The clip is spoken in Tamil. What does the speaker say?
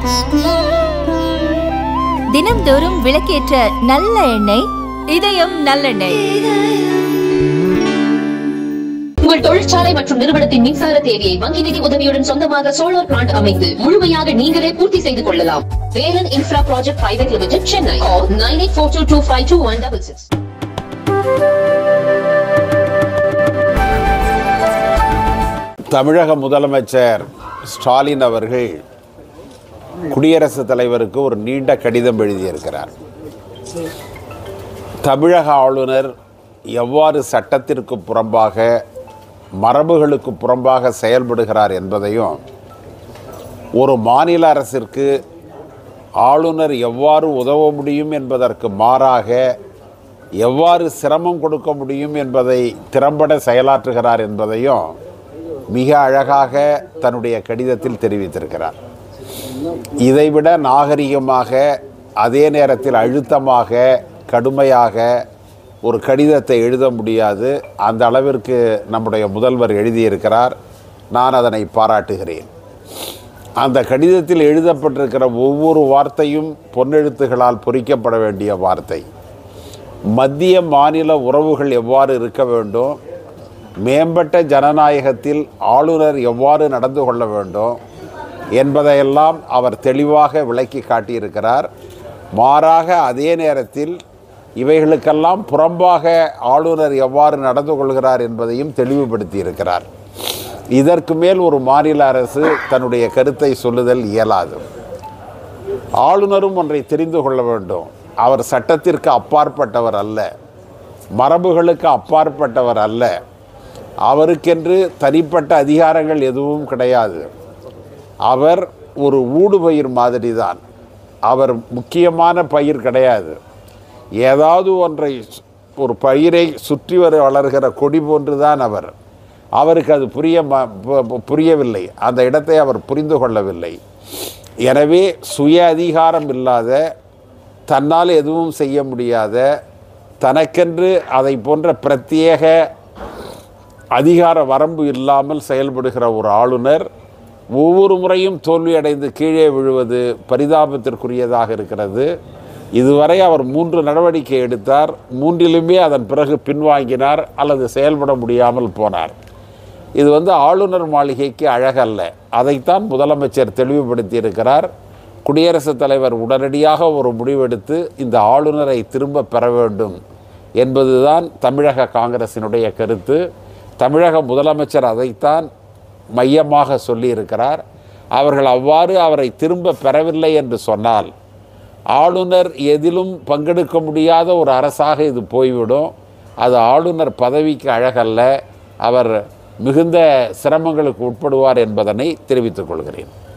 தினம்தோறும் விளக்கேற்ற நல்ல எண்ணெய் இதயம் நல்லெண்ணெய் உங்கள் தொழிற்சாலை மற்றும் நிறுவனத்தின் மின்சார தேவையை வங்கி நிதி உதவியுடன் சொந்தமாக சோலார் பிளான்ட் அமைத்து முழுமையாக நீங்களே பூர்த்தி செய்து கொள்ளலாம் Velan infra project private limited Chennai nine eight four two two five two one double six தமிழக முதலமைச்சர் ஸ்டாலின் அவர்கள் குடியரசுத் தலைவருக்கு ஒரு நீண்ட கடிதம் எழுதியிருக்கிறார் தமிழக ஆளுநர் எவ்வாறு சட்டத்திற்கு புறம்பாக மரபுகளுக்கு புறம்பாக செயல்படுகிறார் என்பதையும் ஒரு மாநில அரசிற்கு ஆளுநர் எவ்வாறு உதவ முடியும் என்பதற்கு மாறாக எவ்வாறு சிரமம் கொடுக்க முடியும் என்பதை திறம்பட செயலாற்றுகிறார் என்பதையும் மிக அழகாக தன்னுடைய கடிதத்தில் தெரிவித்திருக்கிறார் இதைவிட நாகரிகமாக அதே நேரத்தில் அழுத்தமாக கடுமையாக ஒரு கடிதத்தை எழுத முடியாது அந்த அளவிற்கு நம்முடைய முதல்வர் எழுதியிருக்கிறார் நான் அதனை பாராட்டுகிறேன் அந்த கடிதத்தில் எழுதப்பட்டிருக்கிற ஒவ்வொரு வார்த்தையும் பொன்னெழுத்துகளால் பொறிக்கப்பட வேண்டிய வார்த்தை மத்திய மாநில உறவுகள் எவ்வாறு இருக்க வேண்டும் மேம்பட்ட ஜனநாயகத்தில் ஆளுநர் எவ்வாறு நடந்து கொள்ள வேண்டும் என்பதையெல்லாம் அவர் தெளிவாக விளக்கி காட்டியிருக்கிறார் மாறாக அதே நேரத்தில் இவைகளுக்கெல்லாம் புறம்பாக ஆளுநர் எவ்வாறு நடந்து கொள்கிறார் என்பதையும் தெளிவுபடுத்தியிருக்கிறார் இதற்கு மேல் ஒரு மாநில அரசு தன்னுடைய கருத்தை சொல்லுதல் இயலாது ஆளுநரும் ஒன்றை தெரிந்து கொள்ள வேண்டும் அவர் சட்டத்திற்கு அப்பாற்பட்டவர் அல்ல மரபுகளுக்கு அப்பாற்பட்டவர் அல்ல அவருக்கென்று தனிப்பட்ட அதிகாரங்கள் எதுவும் கிடையாது அவர் ஒரு ஊடுபயிர் மாதிரி தான் அவர் முக்கியமான பயிர் கிடையாது ஏதாவது ஒன்றை சு- ஒரு பயிரை சுற்றி வர வளர்கிற கொடி போன்று தான் அவர் அவருக்கு அது புரிய ம- பு- பு- புரியவில்லை அந்த இடத்தை அவர் புரிந்து கொள்ளவில்லை எனவே சுய அதிகாரம் இல்லாத தன்னால் எதுவும் செய்ய முடியாத தனக்கென்று அதை போன்ற பிரத்யேக அதிகார வரம்பு இல்லாமல் செயல்படுகிற ஒரு ஆளுநர் ஒவ்வொரு முறையும் தோல்வியடைந்து கீழே விழுவது பரிதாபத்திற்குரியதாக இருக்கிறது இதுவரை அவர் மூன்று நடவடிக்கை எடுத்தார் மூன்றிலுமே அதன் பிறகு பின்வாங்கினார் அல்லது செயல்பட முடியாமல் போனார் இது வந்து ஆளுநர் மாளிகைக்கு அழகல்ல அதைத்தான் முதலமைச்சர் தெளிவுபடுத்தி இருக்கிறார் குடியரசுத் தலைவர் உடனடியாக ஒரு முடிவெடுத்து இந்த ஆளுநரை திரும்ப பெற வேண்டும் என்பதுதான் தமிழக காங்கிரசினுடைய கருத்து தமிழக முதலமைச்சர் அதைத்தான் மையமாக சொல்லியிருக்கிறார் அவர்கள் அவ்வாறு அவரை திரும்ப பெறவில்லை என்று சொன்னால் ஆளுநர் எதிலும் பங்கெடுக்க முடியாத ஒரு அரசாக இது போய்விடும் அது ஆளுநர் பதவிக்கு அழகல்ல அவர் மிகுந்த சிரமங்களுக்கு உட்படுவார் என்பதனை தெரிவித்துக் கொள்கிறேன்